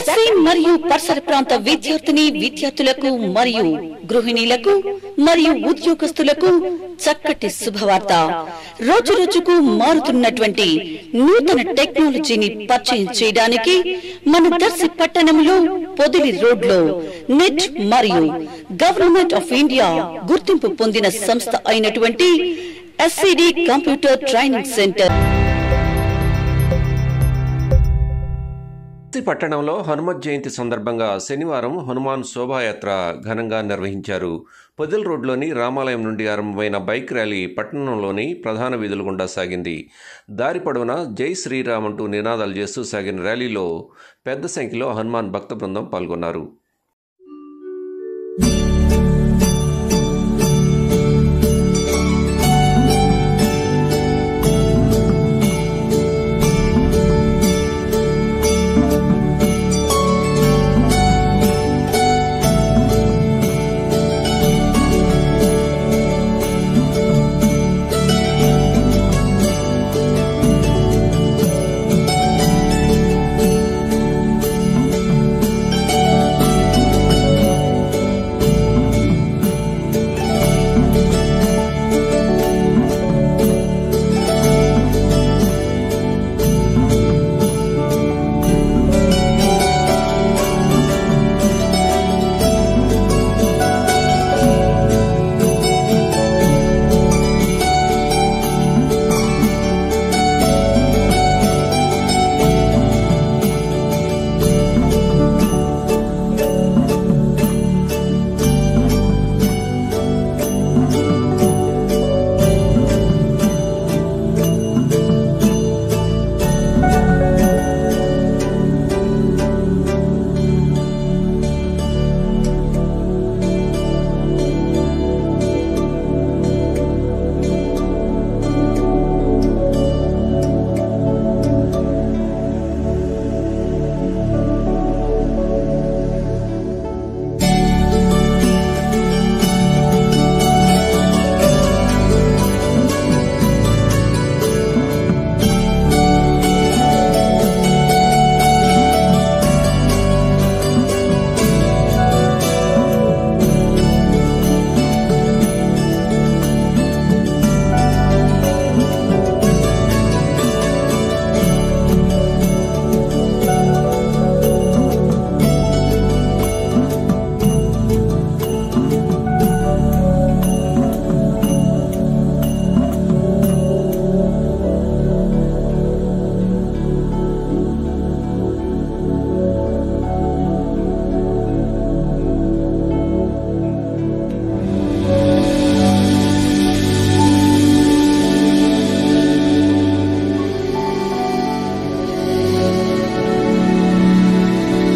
దర్శి మరియు పరిసర ప్రాంత విద్యార్థిని విద్యార్థులకు మరియు గృహిణీలకు మరియు ఉద్యోగస్తులకు చక్కటి శుభవార్త రోజు రోజుకు మారుతున్నటువంటి నూతన టెక్నాలజీని పరిచయం చేయడానికి మన దర్శి పట్టణంలో పొదిలి రోడ్లో నెట్ మరియు గవర్నమెంట్ ఆఫ్ ఇండియా గుర్తింపు పొందిన సంస్థ అయినటువంటి SCD computer training centre Tirupati పట్టణంలో హనుమత్ జయంతి సందర్భంగా శనివారం హనుమాన్ శోభాయాత్ర ఘనంగా నిర్వహించారు పొదిల్ రోడ్లోని రామాలయం నుండి ఆరంభమైన బైక్ ర్యాలీ పట్టణంలోని ప్రధాన వీధుల గుండా సాగింది దారి పొడవునా జై శ్రీరామ్ అంటూ నినాదాలు చేస్తూ సాగిన ర్యాలీలో పెద్ద సంఖ్యలో హనుమాన్ భక్త బృందం పాల్గొన్నారు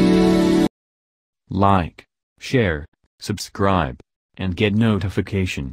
Like, share, subscribe, and get notification.